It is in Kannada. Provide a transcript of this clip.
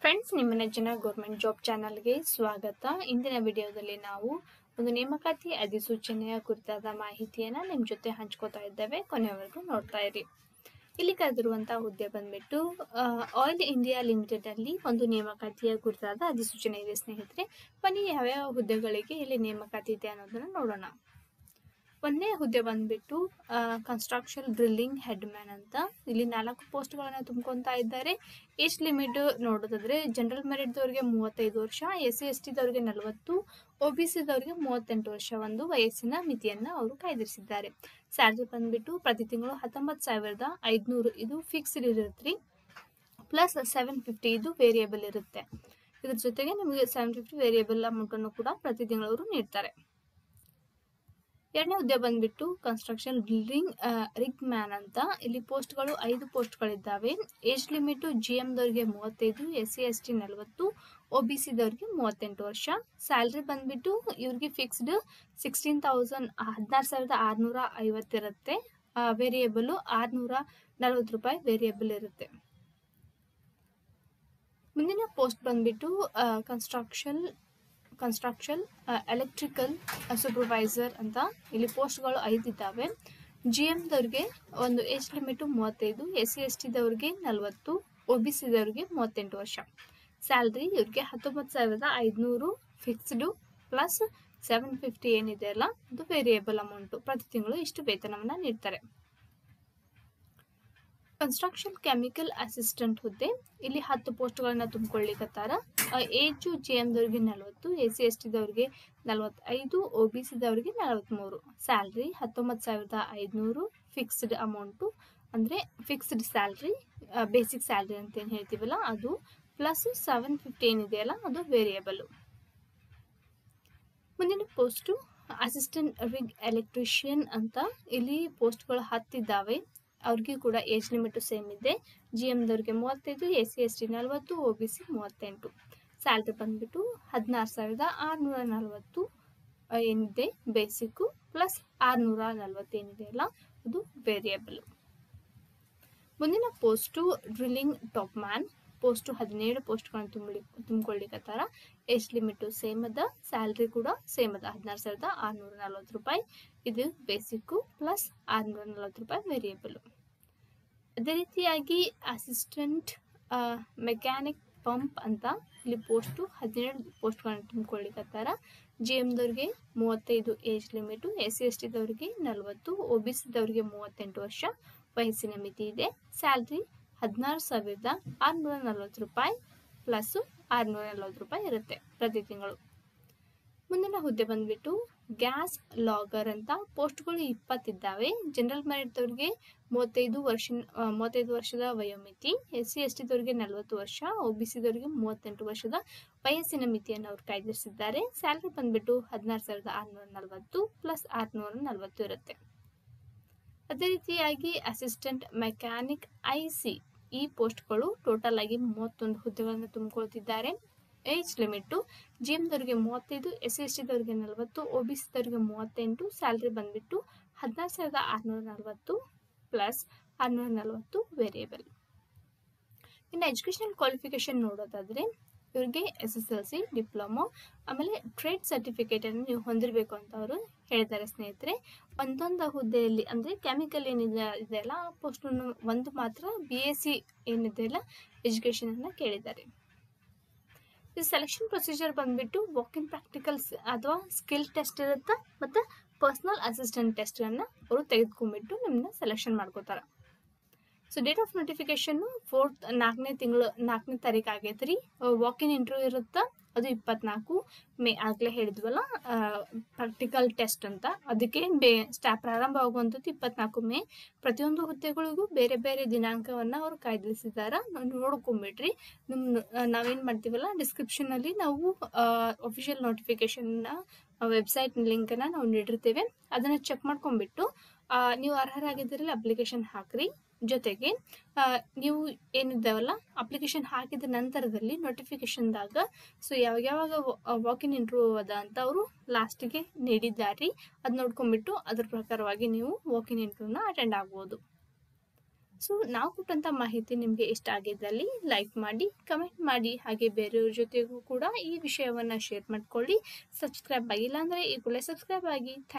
ಫ್ರೆಂಡ್ಸ್ ನಿಮ್ಮ ನೆಚ್ಚಿನ ಗೌರ್ಮೆಂಟ್ ಜಾಬ್ ಚಾನಲ್ಗೆ ಸ್ವಾಗತ ಇಂದಿನ ವಿಡಿಯೋದಲ್ಲಿ ನಾವು ಒಂದು ನೇಮಕಾತಿ ಅಧಿಸೂಚನೆಯ ಕುರಿತಾದ ಮಾಹಿತಿಯನ್ನು ನಿಮ್ಮ ಜೊತೆ ಹಂಚ್ಕೋತಾ ಇದ್ದೇವೆ ಕೊನೆಯವರೆಗೂ ನೋಡ್ತಾ ಇರಿ ಇಲ್ಲಿ ಕರೆದಿರುವಂತಹ ಹುದ್ದೆ ಬಂದ್ಬಿಟ್ಟು ಆಯಿಲ್ ಇಂಡಿಯಾ ಲಿಮಿಟೆಡ್ ಅಲ್ಲಿ ಒಂದು ನೇಮಕಾತಿಯ ಕುರಿತಾದ ಅಧಿಸೂಚನೆ ಇದೆ ಸ್ನೇಹಿತರೆ ಬನ್ನಿ ಯಾವ್ಯಾವ ಹುದ್ದೆಗಳಿಗೆ ಇಲ್ಲಿ ನೇಮಕಾತಿ ಇದೆ ಅನ್ನೋದನ್ನ ನೋಡೋಣ ಒಂದನೇ ಹುದ್ದೆ ಬಂದ್ಬಿಟ್ಟು ಕನ್ಸ್ಟ್ರಕ್ಷನ್ ಡ್ರಿಲ್ಲಿಂಗ್ ಹೆಡ್ ಮ್ಯಾನ್ ಅಂತ ಇಲ್ಲಿ ನಾಲ್ಕು ಪೋಸ್ಟ್ಗಳನ್ನು ತುಂಬ್ಕೊತಾ ಇದ್ದಾರೆ ಏಜ್ ಲಿಮಿಟ್ ನೋಡೋದಾದ್ರೆ ಜನರಲ್ ಮೆರಿಟ್ದವ್ರಿಗೆ ಮೂವತ್ತೈದು ವರ್ಷ ಎಸ್ ಸಿ ಎಸ್ ಟಿದವ್ರಿಗೆ ನಲವತ್ತು ಒ ಬಿ ಸಿದವ್ರಿಗೆ ಮೂವತ್ತೆಂಟು ವರ್ಷ ಒಂದು ವಯಸ್ಸಿನ ಮಿತಿಯನ್ನ ಅವರು ಕಾಯ್ದಿರಿಸಿದ್ದಾರೆ ಸ್ಯಾಲ್ರಿ ಬಂದ್ಬಿಟ್ಟು ಪ್ರತಿ ತಿಂಗಳು ಹತ್ತೊಂಬತ್ತು ಸಾವಿರದ ಐದುನೂರು ಇದು ಫಿಕ್ಸ್ಡ್ ಇರುತ್ತೆ ಪ್ಲಸ್ ಸೆವೆನ್ ಫಿಫ್ಟಿ ಇದು ವೇರಿಯೇಬಲ್ ಇರುತ್ತೆ ಇದ್ರ ಜೊತೆಗೆ ನಿಮಗೆ ಸೆವೆನ್ ಫಿಫ್ಟಿ ವೇರಿಯೇಬಲ್ ಅಮೌಂಟನ್ನು ಕೂಡ ಪ್ರತಿ ತಿಂಗಳು ಅವರು ನೀಡ್ತಾರೆ ಎರಡನೇ ಹುದ್ದೆ ಬಂದ್ಬಿಟ್ಟು ಕನ್ಸ್ಟ್ರಕ್ಷನ್ ಬಿಲ್ಡಿಂಗ್ ರಿಗ್ ಮ್ಯಾನ್ ಅಂತ ಇಲ್ಲಿ ಪೋಸ್ಟ್ಗಳು ಐದು ಪೋಸ್ಟ್ಗಳಿದ್ದಾವೆ ಏಜ್ ಲಿಮಿಟ್ ಜಿ ಎಮ್ದವ್ರಿಗೆ ಮೂವತ್ತೈದು ಎಸ್ ಸಿ ಎಸ್ ಟಿ ನಲವತ್ತು ಒ ಬಿ ಸಿದವ್ರಿಗೆ ಮೂವತ್ತೆಂಟು ವರ್ಷ ಸ್ಯಾಲ್ರಿ ಬಂದ್ಬಿಟ್ಟು ಇವ್ರಿಗೆ ಫಿಕ್ಸ್ಡ್ ಸಿಕ್ಸ್ಟೀನ್ ತೌಸಂಡ್ ಹದಿನಾರು ಸಾವಿರದ ಆರುನೂರ ಐವತ್ತಿರುತ್ತೆ ವೇರಿಯೇಬಲ್ ಆರುನೂರ ನಲವತ್ತು ರೂಪಾಯಿ ವೇರಿಯೇಬಲ್ ಇರುತ್ತೆ ಮುಂದಿನ ಪೋಸ್ಟ್ ಬಂದ್ಬಿಟ್ಟು ಕನ್ಸ್ಟ್ರಕ್ಷನ್ ಕನ್ಸ್ಟ್ರಕ್ಷನ್ ಎಲೆಕ್ಟ್ರಿಕಲ್ ಸೂಪರ್ವೈಸರ್ ಅಂತ ಇಲ್ಲಿ ಪೋಸ್ಟ್ಗಳು ಐದು ಇದ್ದಾವೆ ಜಿ ಎಮ್ದವ್ರಿಗೆ ಒಂದು ಏಜ್ ಲಿಮಿಟು ಮೂವತ್ತೈದು ಎಸ್ ಸಿ ಎಸ್ ಟಿದವ್ರಿಗೆ ನಲವತ್ತು ಒ ಬಿ ಸಿದವ್ರಿಗೆ ಮೂವತ್ತೆಂಟು ವರ್ಷ ಸ್ಯಾಲ್ರಿ ಇವ್ರಿಗೆ ಹತ್ತೊಂಬತ್ತು ಸಾವಿರದ ಐದುನೂರು ಫಿಕ್ಸ್ಡು ಪ್ಲಸ್ ಸೆವೆನ್ ಫಿಫ್ಟಿ ಏನಿದೆ ಅಲ್ಲ ಅದು ವೇರಿಯೇಬಲ್ ಅಮೌಂಟು ಪ್ರತಿ ತಿಂಗಳು ಇಷ್ಟು ವೇತನವನ್ನು ನೀಡ್ತಾರೆ ಕನ್ಸ್ಟ್ರಕ್ಷನ್ ಕೆಮಿಕಲ್ ಅಸಿಸ್ಟೆಂಟ್ ಹುದ್ದೆ ಇಲ್ಲಿ ಹತ್ತು ಪೋಸ್ಟ್ಗಳನ್ನ ತುಂಬಿಕೊಳ್ಳಿಕತ್ತಾರ ಏಜು ಜಿ ಎಮ್ದವ್ರಿಗೆ ನಲವತ್ತು ಎಸ್ ಸಿ ಎಸ್ ಟಿದವ್ರಿಗೆ ನಲವತ್ತೈದು ಒ ಬಿ ಸಿದವ್ರಿಗೆ ನಲವತ್ತ್ಮೂರು ಸ್ಯಾಲ್ರಿ ಹತ್ತೊಂಬತ್ತು ಸಾವಿರದ ಐದುನೂರು ಫಿಕ್ಸ್ಡ್ ಅಮೌಂಟು ಅಂದರೆ ಫಿಕ್ಸ್ಡ್ ಸ್ಯಾಲ್ರಿ ಬೇಸಿಕ್ ಸ್ಯಾಲ್ರಿ ಅಂತ ಏನು ಹೇಳ್ತೀವಲ್ಲ ಅದು ಪ್ಲಸ್ ಸೆವೆನ್ ಫಿಫ್ಟಿ ಏನಿದೆಯಲ್ಲ ಅದು ವೇರಿಯೇಬಲು ಮುಂದಿನ ಪೋಸ್ಟು ಅಸಿಸ್ಟೆಂಟ್ ರಿಗ್ ಎಲೆಕ್ಟ್ರಿಷಿಯನ್ ಅಂತ ಇಲ್ಲಿ ಪೋಸ್ಟ್ಗಳು ಹತ್ತಿದ್ದಾವೆ ಅವ್ರಿಗೆ ಕೂಡ ಏಜ್ ಲಿಮಿಟ್ ಸೇಮ್ ಇದೆ ಜಿ ಎಮ್ದವ್ರಿಗೆ ಮೂವತ್ತೈದು ಎಸ್ ಸಿ ಎಸ್ ಟಿ ನಲವತ್ತು ಒ ಬಿ ಸಿ ಮೂವತ್ತೆಂಟು ಸ್ಯಾಲ್ರಿ ಬಂದ್ಬಿಟ್ಟು ಹದಿನಾರು ಸಾವಿರದ ಆರುನೂರ ನಲವತ್ತು ಏನಿದೆ ಬೇಸಿಕ್ಕು ಪ್ಲಸ್ ಆರುನೂರ ನಲವತ್ತು ಏನಿದೆ ಅಲ್ಲ ಅದು ವೇರಿಯೇಬಲ್ ಮುಂದಿನ post drilling top man post ಹದಿನೇಳು ಪೋಸ್ಟ್ಗಳನ್ನು ತುಂಬಿ ತುಂಬಿಕೊಳ್ಳಿಕತ್ತಾರ ಏಜ್ ಲಿಮಿಟು ಸೇಮ್ ಅದ ಸ್ಯಾಲ್ರಿ ಕೂಡ ಸೇಮ್ ಅದ ಹದಿನಾರು ಸಾವಿರದ ಆರುನೂರ ನಲ್ವತ್ತು ರೂಪಾಯಿ ಇದು ಬೇಸಿಕ್ಕು ಪ್ಲಸ್ ಆರುನೂರ ನಲ್ವತ್ತು ರೂಪಾಯಿ ವೇರಿಯೇಬಲ್ ಅದೇ ರೀತಿಯಾಗಿ ಅಸಿಸ್ಟೆಂಟ್ ಮೆಕ್ಯಾನಿಕ್ ಪಂಪ್ ಅಂತ ಇಲ್ಲಿ ಪೋಸ್ಟು ಹದಿನೇಳು ಪೋಸ್ಟ್ಗಳನ್ನು ತುಂಬಿಕೊಳ್ಳಿಕತ್ತಾರ ಜಿ ಎಮ್ದವ್ರಿಗೆ ಮೂವತ್ತೈದು age limit S C S ಟಿದವ್ರಿಗೆ ನಲವತ್ತು ಒ ಬಿ ಸಿದವ್ರಿಗೆ ಮೂವತ್ತೆಂಟು ವರ್ಷ ವಯಸ್ಸಿನ ಮಿತಿ ಇದೆ ಸ್ಯಾಲ್ರಿ ಹದಿನಾರು ಸಾವಿರದ ಆರುನೂರ ನಲ್ವತ್ತು ರೂಪಾಯಿ ಪ್ಲಸ್ಸು ಆರುನೂರ ನಲ್ವತ್ತು ರೂಪಾಯಿ ಇರುತ್ತೆ ಪ್ರತಿ ತಿಂಗಳು ಮುಂದಿನ ಹುದ್ದೆ ಬಂದ್ಬಿಟ್ಟು ಗ್ಯಾಸ್ ಲಾಗರ್ ಅಂತ ಪೋಸ್ಟ್ಗಳು ಇಪ್ಪತ್ತಿದ್ದಾವೆ ಜನರಲ್ ಮೆರಿಟ್ದವ್ರಿಗೆ ಮೂವತ್ತೈದು ವರ್ಷ ಮೂವತ್ತೈದು ವರ್ಷದ ವಯೋಮಿತಿ ಎಸ್ ಸಿ ಎಸ್ ಟಿದವ್ರಿಗೆ ನಲವತ್ತು ವರ್ಷ ಒ ಬಿ ಸಿದವ್ರಿಗೆ ಮೂವತ್ತೆಂಟು ವರ್ಷದ ವಯಸ್ಸಿನ ಮಿತಿಯನ್ನು ಅವರು ಕಾಯ್ದಿರಿಸಿದ್ದಾರೆ ಸ್ಯಾಲ್ರಿ ಬಂದ್ಬಿಟ್ಟು ಹದಿನಾರು ಸಾವಿರದ ಆರುನೂರ ನಲವತ್ತು ಪ್ಲಸ್ ಆರುನೂರ ನಲವತ್ತು ಇರುತ್ತೆ ಅದೇ ರೀತಿಯಾಗಿ ಅಸಿಸ್ಟೆಂಟ್ ಮೆಕ್ಯಾನಿಕ್ ಐ ಸಿ ಈ ಪೋಸ್ಟ್ಗಳು ಟೋಟಲ್ ಆಗಿ ಮೂವತ್ತೊಂದು ಹುದ್ದೆಗಳನ್ನು ತುಂಬಿಕೊಳ್ತಿದ್ದಾರೆ ಏಜ್ ಲಿಮಿಟ್ಟು ಜಿ ಎಮ್ದವ್ರಿಗೆ ಮೂವತ್ತೈದು ಎಸ್ ಸಿ ಎಸ್ ಟಿದವ್ರಿಗೆ ನಲವತ್ತು ಒ ಬಿ ಸಿದವ್ರಿಗೆ ಮೂವತ್ತೆಂಟು ಸ್ಯಾಲ್ರಿ ಬಂದ್ಬಿಟ್ಟು ಹದಿನಾರು ಸಾವಿರದ ಆರುನೂರ ನಲವತ್ತು ಪ್ಲಸ್ ಆರುನೂರ ನಲವತ್ತು ವೇರಿಯೇಬಲ್ ಇನ್ನು ಎಜುಕೇಷನಲ್ ಕ್ವಾಲಿಫಿಕೇಶನ್ ನೋಡೋದಾದರೆ ಇವ್ರಿಗೆ S S L C diploma ಆಮೇಲೆ ಟ್ರೇಡ್ ಸರ್ಟಿಫಿಕೇಟನ್ನು ನೀವು ಹೊಂದಿರಬೇಕು ಅಂತ ಅವರು ಹೇಳಿದ್ದಾರೆ ಸ್ನೇಹಿತರೆ ಒಂದೊಂದು ಹುದ್ದೆಯಲ್ಲಿ ಅಂದರೆ ಕೆಮಿಕಲ್ ಏನಿದೆ ಇದೆಯಲ್ಲ ಆ ಪೋಸ್ಟನ್ನು ಒಂದು ಮಾತ್ರ ಬಿ ಎಸ್ ಸಿ ಏನಿದೆಯಲ್ಲ ಎಜುಕೇಷನನ್ನು ಕೇಳಿದ್ದಾರೆ ಈ ಸೆಲೆಕ್ಷನ್ ಪ್ರೊಸೀಜರ್ ಬಂದ್ಬಿಟ್ಟು ವಾಕ್ ಇನ್ ಪ್ರಾಕ್ಟಿಕಲ್ಸ್ ಅಥವಾ ಸ್ಕಿಲ್ ಟೆಸ್ಟ್ ಇರುತ್ತೆ ಮತ್ತು ಪರ್ಸ್ನಲ್ ಅಸಿಸ್ಟೆಂಟ್ ಟೆಸ್ಟನ್ನು ಅವರು ತೆಗೆದುಕೊಂಡ್ಬಿಟ್ಟು ನಿಮ್ಮನ್ನ ಸೆಲೆಕ್ಷನ್ ಮಾಡ್ಕೋತಾರೆ ಸೊ ಡೇಟ್ ಆಫ್ ನೋಟಿಫಿಕೇಶನ್ನು ಫೋರ್ತ್ ನಾಲ್ಕನೇ ತಿಂಗಳು ನಾಲ್ಕನೇ ತಾರೀಕು ಆಗೈತೆ ರೀ ವಾಕ್ ಇನ್ ಇಂಟರ್ವ್ಯೂ ಇರುತ್ತೆ ಅದು ಇಪ್ಪತ್ನಾಲ್ಕು ಮೇ ಆಗಲೇ ಹೇಳಿದ್ವಲ್ಲ ಪ್ರಾಕ್ಟಿಕಲ್ ಟೆಸ್ಟ್ ಅಂತ ಅದಕ್ಕೆ ಬೇ ಸ್ಟಾ ಪ್ರಾರಂಭ ಆಗುವಂಥದ್ದು ಇಪ್ಪತ್ನಾಲ್ಕು ಮೇ ಪ್ರತಿಯೊಂದು ಹುದ್ದೆಗಳಿಗೂ ಬೇರೆ ಬೇರೆ ದಿನಾಂಕವನ್ನು ಅವರು ಕಾಯ್ದಿರಿಸಿದ್ದಾರೆ ನೋಡ್ಕೊಂಬಿಡ್ರಿ ನಿಮ್ಮ ನಾವೇನು ಮಾಡ್ತೀವಲ್ಲ ಡಿಸ್ಕ್ರಿಪ್ಷನಲ್ಲಿ ನಾವು ಅಫಿಷಿಯಲ್ ನೋಟಿಫಿಕೇಶನ್ನ ವೆಬ್ಸೈಟ್ ಲಿಂಕನ್ನು ನಾವು ನೀಡಿರ್ತೇವೆ ಅದನ್ನು ಚೆಕ್ ಮಾಡ್ಕೊಂಬಿಟ್ಟು ನೀವು ಅರ್ಹರಾಗಿದ್ದರೆ ಅಪ್ಲಿಕೇಶನ್ ಹಾಕ್ರಿ ಜೊತೆಗೆ ನೀವು ಏನಿದ್ದಾವಲ್ಲ ಅಪ್ಲಿಕೇಶನ್ ಹಾಕಿದ ನಂತರದಲ್ಲಿ ನೋಟಿಫಿಕೇಶನ್ದಾಗ ಸೊ ಯಾವಾಗ ಯಾವಾಗ ವಾಕ್ ಇನ್ ಇಂಟರ್ವ್ಯೂ ಅದ ಅಂತ ಅವರು ಲಾಸ್ಟಿಗೆ ನೀಡಿದ್ದಾರೆ ಅದು ನೋಡ್ಕೊಂಡ್ಬಿಟ್ಟು ಅದ್ರ ಪ್ರಕಾರವಾಗಿ ನೀವು ವಾಕ್ ಇನ್ ಇಂಟರ್ವ್ಯೂನ ಅಟೆಂಡ್ ಆಗ್ಬೋದು ಸೊ ನಾವು ಕೊಟ್ಟಂಥ ಮಾಹಿತಿ ನಿಮಗೆ ಇಷ್ಟ ಆಗಿದ್ದಲ್ಲಿ ಲೈಕ್ ಮಾಡಿ ಕಮೆಂಟ್ ಮಾಡಿ ಹಾಗೆ ಬೇರೆಯವ್ರ ಜೊತೆಗೂ ಕೂಡ ಈ ವಿಷಯವನ್ನು ಶೇರ್ ಮಾಡ್ಕೊಳ್ಳಿ ಸಬ್ಸ್ಕ್ರೈಬ್ ಆಗಿಲ್ಲ ಅಂದರೆ ಈ ಕೂಡಲೇ ಸಬ್ಸ್ಕ್ರೈಬ್ ಆಗಿ